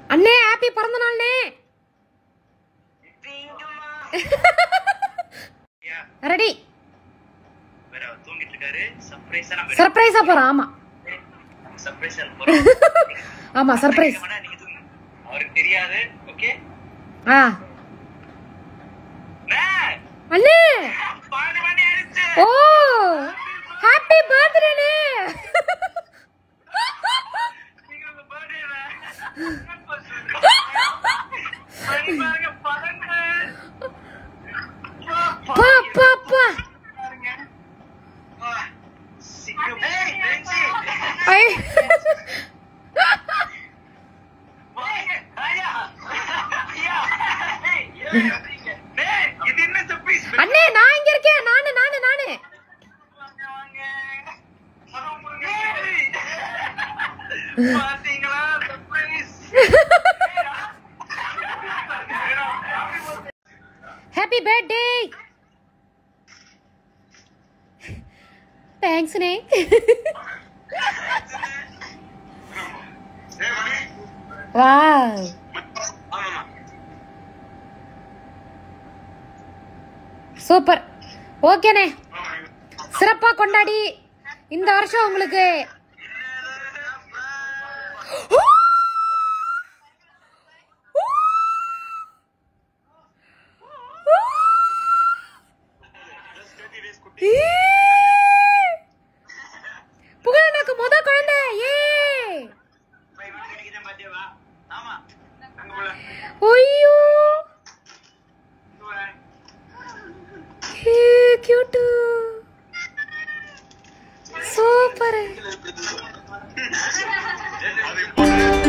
அண்ணே ஹாப்பி பிறந்த நாள்னே ரெடி வேற அவர் தூங்கிட்டு இருக்காரு சர்ப்ரைஸா நம்ம சர்ப்ரைஸா போறோம் ஆமா சர்ப்ரைஸா போறோம் ஆமா சர்ப்ரைஸ் கேட்க வேணாம், நீங்க தூங்குங்க. அவருக்கு தெரியாது ஓகே ஆ அண்ணே பாடு மணி ஆயிடுச்சு ஓ ஹாப்பி பர்த்டேனே நீங்க உங்க பர்த்டேல மணி பாருங்க பன்னெண்டு பா பா பா பாருங்க வா. சீக்கிரம் ஏய், பென்சி. ஐ வாங்க. ஐயா. ஐயா. ஏய், ஏய், வரீங்க. டேய், இது என்ன surprise? அண்ணே நான் இங்க இருக்கேன் நானு நானு நானு வாங்க, வாங்க. மரம் முருங்க. ஏய். பாத்தீங்களா surprise? ஹாப்பி பர்த்டே தேங்க்ஸ்ண்ணே வாவ் சூப்பர் ஓகேண்ணே சிறப்பா கொண்டாடி இந்த வருஷம் உங்களுக்கு புகழனுக்கு முத குழந்தை ஏ போய் வீட்டுக்கு இன்னைக்கு தான் birthday வா? ஆமா. அங்க போல. ஐயோ இங்க போல. கியூட்டு சூப்பர் அது